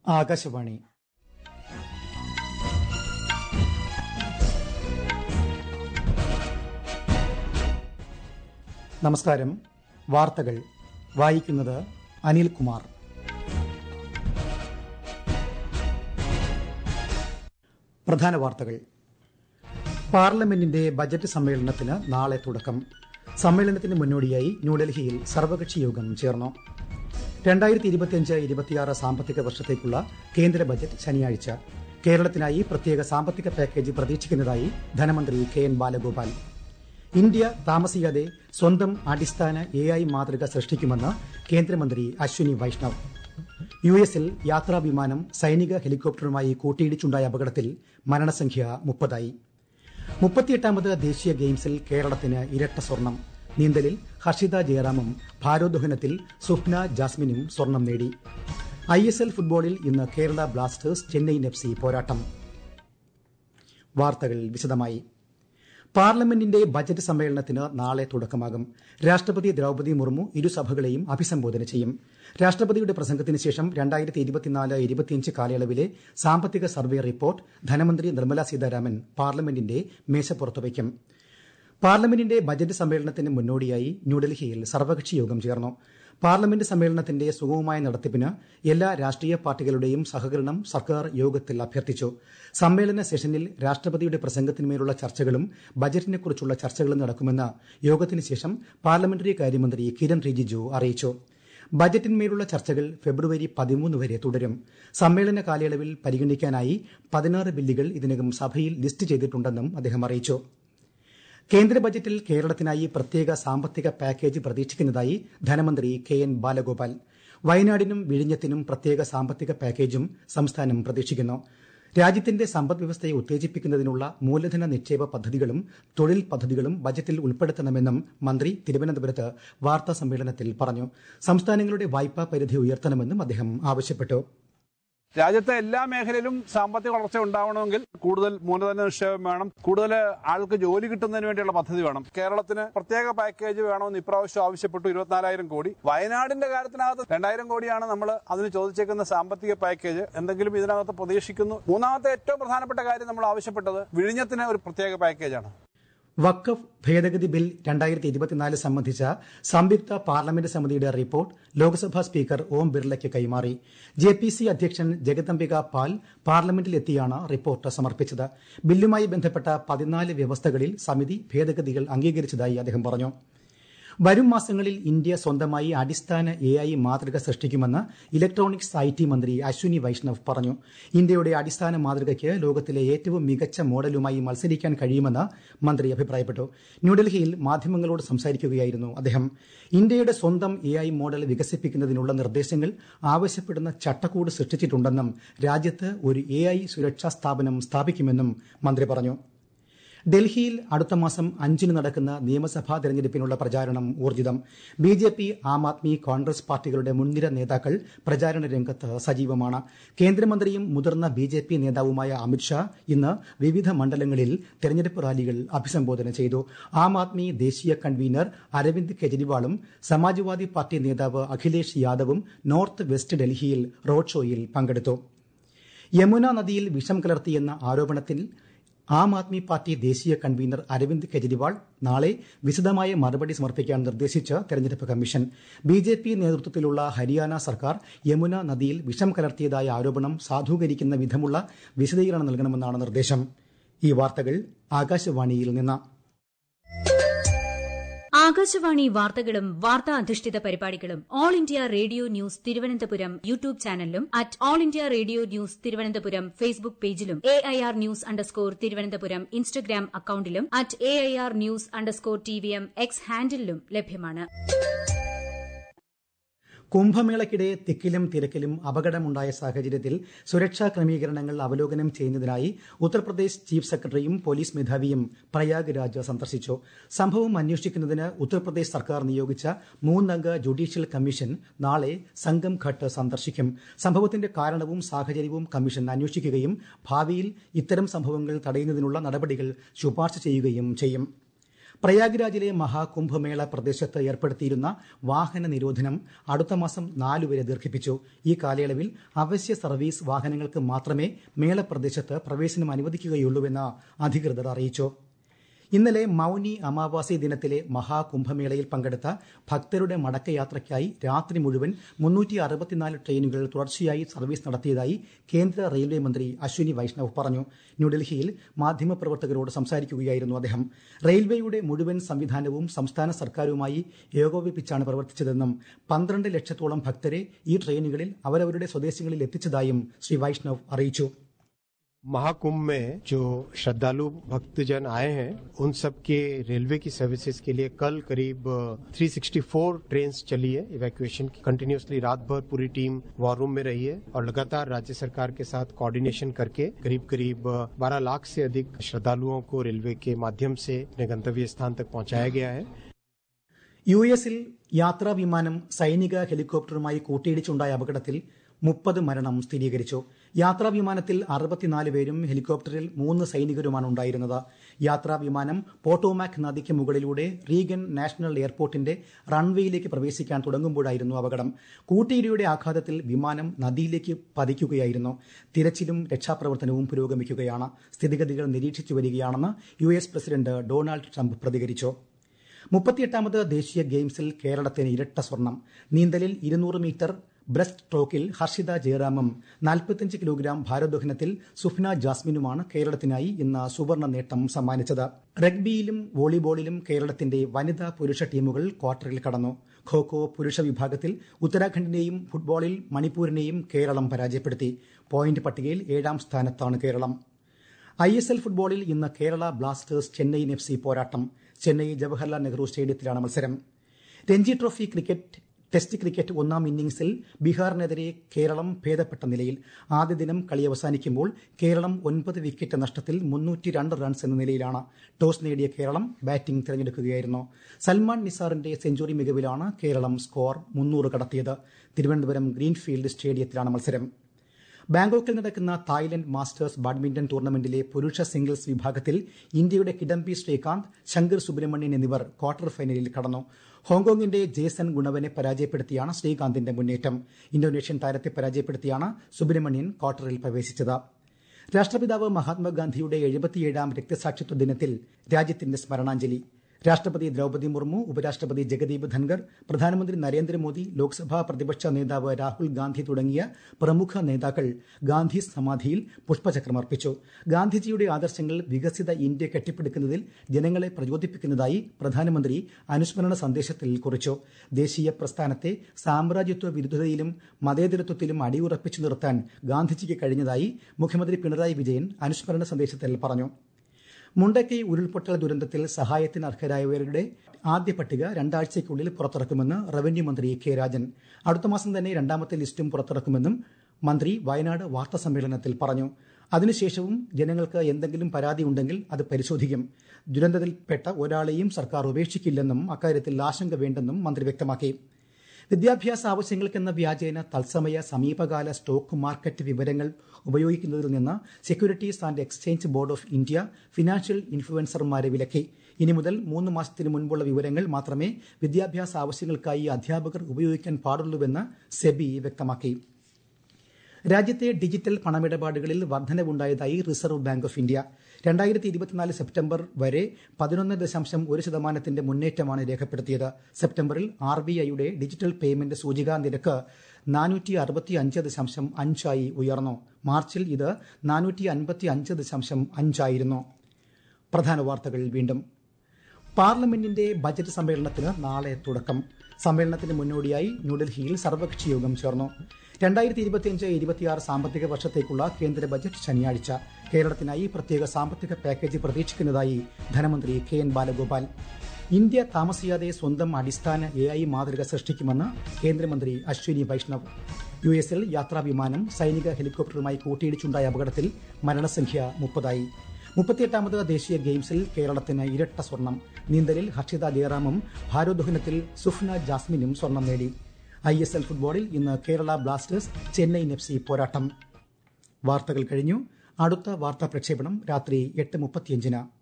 ആകാശവാണി നമസ്കാരം വാർത്തകൾ വായിക്കുന്നത് അനിൽകുമാർ പ്രധാന വാർത്തകൾ പാർലമെന്റിന്റെ ബജറ്റ് സമ്മേളനത്തിന് നാളെ തുടക്കം സമ്മേളനത്തിന് മുന്നോടിയായി ന്യൂഡൽഹിയിൽ സർവകക്ഷി യോഗം ചേർന്നു രണ്ടായിരത്തി ഇരുപത്തിയഞ്ച് ഇരുപത്തിയാറ് സാമ്പത്തിക വർഷത്തേക്കുള്ള കേന്ദ്ര ബജറ്റ് ശനിയാഴ്ച കേരളത്തിനായി പ്രത്യേക സാമ്പത്തിക പാക്കേജ് പ്രതീക്ഷിക്കുന്നതായി ധനമന്ത്രി കെ എൻ ബാലഗോപാൽ ഇന്ത്യ താമസിയാതെ സ്വന്തം അടിസ്ഥാന എ ഐ മാതൃക സൃഷ്ടിക്കുമെന്ന് കേന്ദ്രമന്ത്രി അശ്വിനി വൈഷ്ണവ് യു എസിൽ യാത്രാ വിമാനം സൈനിക ഹെലികോപ്റ്ററുമായി കൂട്ടിയിടിച്ചുണ്ടായ അപകടത്തിൽ മരണസംഖ്യ മുപ്പതായി മുപ്പത്തിയെട്ടാമത് ദേശീയ ഗെയിംസിൽ കേരളത്തിന് ഇരട്ട സ്വർണം നീന്തലിൽ ഹർഷിത ജയറാമും ഭാരോദ്വഹനത്തിൽ സുഹ്ന ജാസ്മിനും സ്വർണം നേടി ഐ എസ് എൽ ഫുട്ബോളിൽ ഇന്ന് Kerala Blasters Chennaiyin F C പോരാട്ടം വാർത്തകൾ വിശദമായി പാർലമെന്റിന്റെ ബജറ്റ് സമ്മേളനത്തിന് നാളെ തുടക്കമാകും രാഷ്ട്രപതി ദ്രൌപതി മുർമു ഇരുസഭകളെയും അഭിസംബോധന ചെയ്യും രാഷ്ട്രപതിയുടെ പ്രസംഗത്തിന് ശേഷം രണ്ടായിരത്തി ഇരുപത്തിനാല് ഇരുപത്തിയഞ്ച് കാലയളവിലെ സാമ്പത്തിക സർവേ റിപ്പോർട്ട് ധനമന്ത്രി നിർമ്മല സീതാരാമൻ പാർലമെന്റിന്റെ മേശപ്പുറത്ത് വയ്ക്കും പാർലമെന്റിന്റെ ബജറ്റ് സമ്മേളനത്തിന് മുന്നോടിയായി ന്യൂഡൽഹിയിൽ സർവകക്ഷി യോഗം ചേർന്നു പാർലമെന്റ് സമ്മേളനത്തിന്റെ സുഗമമായ നടത്തിപ്പിന് എല്ലാ രാഷ്ട്രീയ പാർട്ടികളുടെയും സഹകരണം സർക്കാർ യോഗത്തിൽ അഭ്യർത്ഥിച്ചു സമ്മേളന സെഷനിൽ രാഷ്ട്രപതിയുടെ പ്രസംഗത്തിന്മേലുള്ള ചർച്ചകളും ബജറ്റിനെക്കുറിച്ചുള്ള ചർച്ചകളും നടക്കുമെന്ന് യോഗത്തിന് ശേഷം പാർലമെന്ററി കാര്യമന്ത്രി കിരൺ റിജിജു അറിയിച്ചു ബജറ്റിന്മേലുള്ള ചർച്ചകൾ ഫെബ്രുവരി പതിമൂന്ന് വരെ തുടരും സമ്മേളന കാലയളവിൽ പരിഗണിക്കാനായി പതിനാറ് ബില്ലുകൾ ഇതിനകം സഭയിൽ ലിസ്റ്റ് ചെയ്തിട്ടുണ്ടെന്നും അദ്ദേഹം അറിയിച്ചു കേന്ദ്ര ബജറ്റിൽ കേരളത്തിനായി പ്രത്യേക സാമ്പത്തിക പാക്കേജ് പ്രതീക്ഷിക്കുന്നതായി ധനമന്ത്രി കെ എൻ ബാലഗോപാൽ വയനാടിനും വിഴിഞ്ഞത്തിനും പ്രത്യേക സാമ്പത്തിക പാക്കേജും സംസ്ഥാനം പ്രതീക്ഷിക്കുന്നു രാജ്യത്തിന്റെ സമ്പദ് വ്യവസ്ഥയെ ഉത്തേജിപ്പിക്കുന്നതിനുള്ള മൂലധന നിക്ഷേപ പദ്ധതികളും തൊഴിൽ പദ്ധതികളും ബജറ്റിൽ ഉൾപ്പെടുത്തണമെന്നും മന്ത്രി തിരുവനന്തപുരത്ത് വാർത്താ സമ്മേളനത്തിൽ പറഞ്ഞു സംസ്ഥാനങ്ങളുടെ വായ്പാ പരിധി ഉയർത്തണമെന്നും അദ്ദേഹം ആവശ്യപ്പെട്ടു രാജ്യത്തെ എല്ലാ മേഖലയിലും സാമ്പത്തിക വളർച്ച ഉണ്ടാവണമെങ്കിൽ കൂടുതൽ മൂലധന നിക്ഷേപം വേണം കൂടുതൽ ആൾക്ക് ജോലി കിട്ടുന്നതിന് വേണ്ടിയുള്ള പദ്ധതി വേണം കേരളത്തിന് പ്രത്യേക പാക്കേജ് വേണമെന്ന് ഇപ്രാവശ്യം ആവശ്യപ്പെട്ടു ഇരുപത്തിനാലായിരം കോടി വയനാടിന്റെ കാര്യത്തിനകത്ത് രണ്ടായിരം കോടിയാണ് നമ്മൾ അതിന് ചോദിച്ചേക്കുന്ന സാമ്പത്തിക പാക്കേജ് എന്തെങ്കിലും ഇതിനകത്ത് പ്രതീക്ഷിക്കുന്നു മൂന്നാമത്തെ ഏറ്റവും പ്രധാനപ്പെട്ട കാര്യം നമ്മൾ ആവശ്യപ്പെട്ടത് വിഴിഞ്ഞത്തിന് ഒരു പ്രത്യേക പാക്കേജാണ് വഖഫ് ഭേദഗതി ബിൽ രണ്ടായിരത്തി ഇരുപത്തിനാല് സംബന്ധിച്ച സംയുക്ത പാർലമെന്റ് സമിതിയുടെ റിപ്പോർട്ട് ലോക്സഭാ സ്പീക്കർ ഓം ബിർളയ്ക്ക് കൈമാറി ജെ പി സി അധ്യക്ഷൻ ജഗദംബിക പാൽ പാർലമെന്റിലെത്തിയാണ് റിപ്പോർട്ട് സമർപ്പിച്ചത് ബില്ലുമായി ബന്ധപ്പെട്ട പതിനാല് വ്യവസ്ഥകളിൽ സമിതി ഭേദഗതികൾ അംഗീകരിച്ചതായി അദ്ദേഹം പറഞ്ഞു വരും മാസങ്ങളിൽ ഇന്ത്യ സ്വന്തമായി അടിസ്ഥാന എ ഐ മാതൃക സൃഷ്ടിക്കുമെന്ന് ഇലക്ട്രോണിക്സ് ഐ ടി മന്ത്രി അശ്വിനി വൈഷ്ണവ് പറഞ്ഞു ഇന്ത്യയുടെ അടിസ്ഥാന മാതൃകയ്ക്ക് ലോകത്തിലെ ഏറ്റവും മികച്ച മോഡലുമായി മത്സരിക്കാൻ കഴിയുമെന്ന് മന്ത്രി അഭിപ്രായപ്പെട്ടു ന്യൂഡൽഹിയിൽ മാധ്യമങ്ങളോട് സംസാരിക്കുകയായിരുന്നു അദ്ദേഹം ഇന്ത്യയുടെ സ്വന്തം എ ഐ മോഡൽ വികസിപ്പിക്കുന്നതിനുള്ള നിർദ്ദേശങ്ങൾ ആവശ്യപ്പെടുന്ന ചട്ടക്കൂട് സൃഷ്ടിച്ചിട്ടുണ്ടെന്നും രാജ്യത്ത് ഒരു എ ഐ സുരക്ഷാ സ്ഥാപനം സ്ഥാപിക്കുമെന്നും മന്ത്രി പറഞ്ഞു ഡൽഹിയിൽ അടുത്ത മാസം അഞ്ചിന് നടക്കുന്ന നിയമസഭാ തെരഞ്ഞെടുപ്പിനുള്ള പ്രചാരണം ഊർജിതം B J P Aam Aadmi Congress പാർട്ടികളുടെ മുൻനിര നേതാക്കൾ പ്രചാരണ രംഗത്ത് സജീവമാണ് കേന്ദ്രമന്ത്രിയും മുതിർന്ന ബി ജെ പി നേതാവുമായ അമിത്ഷാ ഇന്ന് വിവിധ മണ്ഡലങ്ങളിൽ തെരഞ്ഞെടുപ്പ് റാലികൾ അഭിസംബോധന ചെയ്തു ആം ആദ്മി ദേശീയ കൺവീനർ അരവിന്ദ് കെജ്രിവാളും സമാജ്വാദി പാർട്ടി നേതാവ് അഖിലേഷ് യാദവും നോർത്ത് വെസ്റ്റ് ഡൽഹിയിൽ റോഡ് ഷോയിൽ പങ്കെടുത്തു യമുന നദിയിൽ വിഷം കലർത്തിയെന്ന ആരോപണത്തിൽ ആം ആദ്മി പാർട്ടി ദേശീയ കൺവീനർ അരവിന്ദ് കെജ്രിവാൾ നാളെ വിശദമായ മറുപടി സമർപ്പിക്കാൻ നിർദ്ദേശിച്ച് തെരഞ്ഞെടുപ്പ് കമ്മീഷൻ ബി ജെ പി നേതൃത്വത്തിലുള്ള ഹരിയാന സർക്കാർ യമുന നദിയിൽ വിഷം കലർത്തിയതായ ആരോപണം സാധൂകരിക്കുന്ന വിധമുള്ള വിശദീകരണം നൽകണമെന്നാണ് നിർദ്ദേശം ഈ വാർത്തകൾ ആകാശവാണിയിൽ നിന്ന് ആകാശവാണി വാർത്തകളും വാർത്താ അധിഷ്ഠിത പരിപാടികളും All India Radio news Thiruvananthapuram YouTube ചാനലിലും at All India Radio news Thiruvananthapuram Facebook പേജിലും A I R news underscore Thiruvananthapuram Instagram അക്കൌണ്ടിലും at A I R news underscore T V M X ഹാൻഡിലും ലഭ്യമാണ് കുംഭമേളയ്ക്കിടെ തിക്കിലും തിരക്കിലും അപകടമുണ്ടായ സാഹചര്യത്തിൽ സുരക്ഷാ ക്രമീകരണങ്ങൾ അവലോകനം ചെയ്യുന്നതിനായി ഉത്തർപ്രദേശ് ചീഫ് സെക്രട്ടറിയും പോലീസ് മേധാവിയും പ്രയാഗ്രാജ് സന്ദർശിച്ചു സംഭവം അന്വേഷിക്കുന്നതിന് ഉത്തർപ്രദേശ് സർക്കാർ നിയോഗിച്ച മൂന്നംഗ ജുഡീഷ്യൽ കമ്മീഷൻ നാളെ സംഗം ഘട്ട് സന്ദർശിക്കും സംഭവത്തിന്റെ കാരണവും സാഹചര്യവും കമ്മീഷൻ അന്വേഷിക്കുകയും ഭാവിയിൽ ഇത്തരം സംഭവങ്ങൾ തടയുന്നതിനുള്ള നടപടികൾ ശുപാർശ ചെയ്യുകയും ചെയ്യും പ്രയാഗ്രാജിലെ മഹാകുംഭമേള പ്രദേശത്ത് ഏർപ്പെടുത്തിയിരുന്ന വാഹന നിരോധനം അടുത്ത മാസം നാലു വരെ ദീർഘിപ്പിച്ചു ഈ കാലയളവിൽ അവശ്യ സർവീസ് വാഹനങ്ങൾക്ക് മാത്രമേ മേള പ്രദേശത്ത് പ്രവേശനം അനുവദിക്കുകയുള്ളൂവെന്ന് അധികൃതർ അറിയിച്ചു ഇന്നലെ മൌനി അമാവാസി ദിനത്തിലെ മഹാകുംഭമേളയിൽ പങ്കെടുത്ത ഭക്തരുടെ മടക്കയാത്രയ്ക്കായി രാത്രി മുഴുവൻ മുന്നൂറ്റി അറുപത്തിനാല് ട്രെയിനുകൾ തുടർച്ചയായി സർവീസ് നടത്തിയതായി കേന്ദ്ര റെയിൽവേ മന്ത്രി അശ്വിനി വൈഷ്ണവ് പറഞ്ഞു ന്യൂഡൽഹിയിൽ മാധ്യമപ്രവർത്തകരോട് സംസാരിക്കുകയായിരുന്നു അദ്ദേഹം റെയിൽവേയുടെ മുഴുവൻ സംവിധാനവും സംസ്ഥാന സർക്കാരുമായി ഏകോപിപ്പിച്ചാണ് പ്രവർത്തിച്ചതെന്നും പന്ത്രണ്ട് ലക്ഷത്തോളം ഭക്തരെ ഈ ട്രെയിനുകളിൽ അവരവരുടെ സ്വദേശങ്ങളിൽ എത്തിച്ചതായും ശ്രീ വൈഷ്ണവ് അറിയിച്ചു महाकुंभ में जो श्रद्धालु भक्तजन आए हैं उन सब के रेलवे की सर्विसेज के लिए कल करीब 364 ट्रेन चली है इवैक्यूएशन की कंटिन्यूसली रात भर पूरी टीम वॉर रूम में रही है और लगातार राज्य सरकार के साथ कोऑर्डिनेशन करके करीब करीब 12 लाख से अधिक श्रद्धालुओं को रेलवे के माध्यम से अपने गंतव्य स्थान तक पहुंचाया गया है യു എസിൽ യാത്രാ വിമാനം സൈനിക ഹെലികോപ്റ്ററുമായി കൂട്ടിയിടിച്ചുണ്ടായ അപകടത്തിൽ മുപ്പത് മരണം സ്ഥിരീകരിച്ചു യാത്രാ വിമാനത്തിൽ അറുപത്തിനാല് പേരും ഹെലികോപ്റ്ററിൽ മൂന്ന് സൈനികരുമാണ് ഉണ്ടായിരുന്നത് യാത്രാ വിമാനം പോട്ടോമാക് നദിക്ക് മുകളിലൂടെ റീഗൻ നാഷണൽ എയർപോർട്ടിന്റെ റൺവേയിലേക്ക് പ്രവേശിക്കാൻ തുടങ്ങുമ്പോഴായിരുന്നു അപകടം കൂട്ടിയിടിയുടെ ആഘാതത്തിൽ വിമാനം നദിയിലേക്ക് പതിക്കുകയായിരുന്നു തിരച്ചിലും രക്ഷാപ്രവർത്തനവും പുരോഗമിക്കുകയാണ് സ്ഥിതിഗതികൾ നിരീക്ഷിച്ചു വരികയാണെന്ന് U S president Donald Trump പ്രതികരിച്ചു മുപ്പത്തിയെട്ടാമത് ദേശീയ ഗെയിംസിൽ കേരളത്തിന് ഇരട്ട സ്വർണം നീന്തലിൽ ഇരുന്നൂറ് മീറ്റർ ബ്രസ്റ്റ് സ്ട്രോക്കിൽ ഹർഷിത ജയറാമും നാൽപ്പത്തിയഞ്ച് കിലോഗ്രാം ഭാരോദ്വഹനത്തിൽ സുഫ്ന ജാസ്മിനുമാണ് കേരളത്തിനായി ഇന്ന് സുവർണ നേട്ടം സമ്മാനിച്ചത് റഗ്ബിയിലും വോളിബോളിലും കേരളത്തിന്റെ വനിതാ പുരുഷ ടീമുകൾ ക്വാർട്ടറിൽ കടന്നു ഖോഖോ പുരുഷ വിഭാഗത്തിൽ ഉത്തരാഖണ്ഡിനെയും ഫുട്ബോളിൽ മണിപ്പൂരിനെയും കേരളം പരാജയപ്പെടുത്തി പോയിന്റ് പട്ടികയിൽ ഏഴാം സ്ഥാനത്താണ് കേരളം ഐ എസ് എൽ ഫുട്ബോളിൽ ഇന്ന് Kerala Blasters Chennaiyin F C പോരാട്ടം ചെന്നൈ ജവഹർലാൽ നെഹ്റു സ്റ്റേഡിയത്തിലാണ് മത്സരം Ranji trophy cricket test cricket ഒന്നാം ഇന്നിംഗ്സിൽ ബീഹാറിനെതിരെ കേരളം ഭേദപ്പെട്ട നിലയിൽ ആദ്യ ദിനം കളി അവസാനിക്കുമ്പോൾ കേരളം ഒൻപത് വിക്കറ്റ് നഷ്ടത്തിൽ മുന്നൂറ്റി രണ്ട് റൺസ് എന്ന നിലയിലാണ് ടോസ് നേടിയ കേരളം ബാറ്റിംഗ് തിരഞ്ഞെടുക്കുകയായിരുന്നു സൽമാൻ നിസാറിന്റെ സെഞ്ചുറി മികവിലാണ് കേരളം സ്കോർ മുന്നൂറ് കടത്തിയത് തിരുവനന്തപുരം ഗ്രീൻഫീൽഡ് സ്റ്റേഡിയത്തിലാണ് മത്സരം ബാങ്കോക്കിൽ നടക്കുന്ന തായ്ലൻഡ് മാസ്റ്റേഴ്സ് ബാഡ്മിന്റൺ ടൂർണമെന്റിലെ പുരുഷ സിംഗിൾസ് വിഭാഗത്തിൽ ഇന്ത്യയുടെ കിഡംബി ശ്രീകാന്ത് ശങ്കർ സുബ്രഹ്മണ്യൻ എന്നിവർ ക്വാർട്ടർ ഫൈനലിൽ കടന്നു ഹോങ്കോങ്ങിന്റെ ജേസൺ ഗുണവനെ പരാജയപ്പെടുത്തിയാണ് ശ്രീകാന്തിന്റെ മുന്നേറ്റം ഇന്തോനേഷ്യൻ താരത്തെ പരാജയപ്പെടുത്തിയാണ് സുബ്രഹ്മണ്യൻ ക്വാർട്ടറിൽ പ്രവേശിച്ചത് രാഷ്ട്രപിതാവ് മഹാത്മാഗാന്ധിയുടെ എഴുപത്തിയേഴാം രക്തസാക്ഷിത്വ ദിനത്തിൽ രാജ്യത്തിന്റെ സ്മരണാഞ്ജലി രാഷ്ട്രപതി ദ്രൌപദി മുർമു ഉപരാഷ്ട്രപതി ജഗദീപ് ധൻകർ പ്രധാനമന്ത്രി നരേന്ദ്രമോദി ലോക്സഭാ പ്രതിപക്ഷ നേതാവ് രാഹുൽ ഗാന്ധി തുടങ്ങിയ പ്രമുഖ നേതാക്കൾ ഗാന്ധി സമാധിയിൽ പുഷ്പചക്രമർപ്പിച്ചു ഗാന്ധിജിയുടെ ആദർശങ്ങൾ വികസിത ഇന്ത്യ കെട്ടിപ്പടുക്കുന്നതിൽ ജനങ്ങളെ പ്രചോദിപ്പിക്കുന്നതായി പ്രധാനമന്ത്രി അനുസ്മരണ സന്ദേശത്തിൽ കുറിച്ചു ദേശീയ പ്രസ്ഥാനത്തെ സാമ്രാജ്യത്വ വിരുദ്ധതയിലും മതേതരത്വത്തിലും അടിയുറപ്പിച്ചു നിർത്താൻ ഗാന്ധിജിക്ക് കഴിഞ്ഞതായി മുഖ്യമന്ത്രി പിണറായി വിജയൻ അനുസ്മരണ സന്ദേശത്തിൽ പറഞ്ഞു മുണ്ടക്കൈ ഉരുൾപൊട്ടൽ ദുരന്തത്തിൽ സഹായത്തിന് അർഹരായവരുടെ ആദ്യ പട്ടിക രണ്ടാഴ്ചയ്ക്കുള്ളിൽ പുറത്തിറക്കുമെന്ന് റവന്യൂ മന്ത്രി കെ രാജൻ അടുത്ത മാസം തന്നെ രണ്ടാമത്തെ ലിസ്റ്റും പുറത്തിറക്കുമെന്നും മന്ത്രി വയനാട് വാർത്താ സമ്മേളനത്തിൽ പറഞ്ഞു അതിനുശേഷവും ജനങ്ങൾക്ക് എന്തെങ്കിലും പരാതി ഉണ്ടെങ്കിൽ അത് പരിശോധിക്കും ദുരന്തത്തിൽപ്പെട്ട ഒരാളെയും സർക്കാർ ഉപേക്ഷിക്കില്ലെന്നും അക്കാര്യത്തിൽ ആശങ്ക വേണ്ടെന്നും മന്ത്രി വ്യക്തമാക്കി വിദ്യാഭ്യാസ ആവശ്യങ്ങൾക്കെന്ന വ്യാജേന തത്സമയ സമീപകാല സ്റ്റോക്ക് മാർക്കറ്റ് വിവരങ്ങൾ ഉപയോഗിക്കുന്നതിൽ നിന്ന് securities and exchange board of India financial ഇൻഫ്ലുവൻസർമാരെ വിലക്കി ഇനി മുതൽ മൂന്ന് മാസത്തിന് മുൻപുള്ള വിവരങ്ങൾ മാത്രമേ വിദ്യാഭ്യാസ ആവശ്യങ്ങൾക്കായി അധ്യാപകർ ഉപയോഗിക്കാൻ പാടുള്ളൂവെന്ന് സെബി വ്യക്തമാക്കി രാജ്യത്തെ ഡിജിറ്റൽ പണമിടപാടുകളിൽ വർധനവുണ്ടായതായി റിസർവ് ബാങ്ക് ഓഫ് ഇന്ത്യ രണ്ടായിരത്തി ഇരുപത്തിനാല് സെപ്റ്റംബർ വരെ പതിനൊന്ന് ദശാംശം ഒരു ശതമാനത്തിന്റെ മുന്നേറ്റമാണ് രേഖപ്പെടുത്തിയത് സെപ്റ്റംബറിൽ ആർ ബി ഐയുടെ ഡിജിറ്റൽ പേയ്മെന്റ് സൂചികാ നിരക്ക് നാനൂറ്റി അറുപത്തി അഞ്ച് ദശാംശം അഞ്ചായി ഉയർന്നു മാർച്ചിൽ ഇത് നാനൂറ്റി അൻപത്തി അഞ്ച് ദശാംശം അഞ്ചായിരുന്നു പ്രധാന വാർത്തകൾ വീണ്ടും പാർലമെന്റിന്റെ ബജറ്റ് സമ്മേളനത്തിന് നാളെ തുടക്കം സമ്മേളനത്തിന് മുന്നോടിയായി ന്യൂഡൽഹിയിൽ സർവകക്ഷി യോഗം ചേർന്നു രണ്ടായിരത്തി ഇരുപത്തിയഞ്ച് ഇരുപത്തിയാറ് സാമ്പത്തിക വർഷത്തേക്കുള്ള കേന്ദ്ര ബജറ്റ് ശനിയാഴ്ച കേരളത്തിനായി പ്രത്യേക സാമ്പത്തിക പാക്കേജ് പ്രതീക്ഷിക്കുന്നതായി ധനമന്ത്രി കെ എൻ ബാലഗോപാൽ ഇന്ത്യ താമസിയാതെ സ്വന്തം അടിസ്ഥാന എ ഐ മാതൃക സൃഷ്ടിക്കുമെന്ന് കേന്ദ്രമന്ത്രി അശ്വിനി വൈഷ്ണവ് യു എസിൽ യാത്രാ വിമാനം സൈനിക ഹെലികോപ്റ്ററുമായി കൂട്ടിയിടിച്ചുണ്ടായ അപകടത്തിൽ മരണസംഖ്യ മുപ്പതായി മുപ്പത്തിയെട്ടാമത് ദേശീയ ഗെയിംസിൽ കേരളത്തിന് ഇരട്ട സ്വർണം നീന്തലിൽ ഹർഷിത ജയറാമും ഭാരോദ്വഹനത്തിൽ സുഫ്ന ജാസ്മിനും സ്വർണം നേടി ഐ എസ് എൽ ഫുട്ബോളിൽ ഇന്ന് Kerala Blasters Chennaiyin F C പോരാട്ടം വാർത്തകൾ കഴിഞ്ഞു അടുത്ത വാർത്താ പ്രക്ഷേപണം രാത്രി എട്ട് മുപ്പത്തിയഞ്ചിന്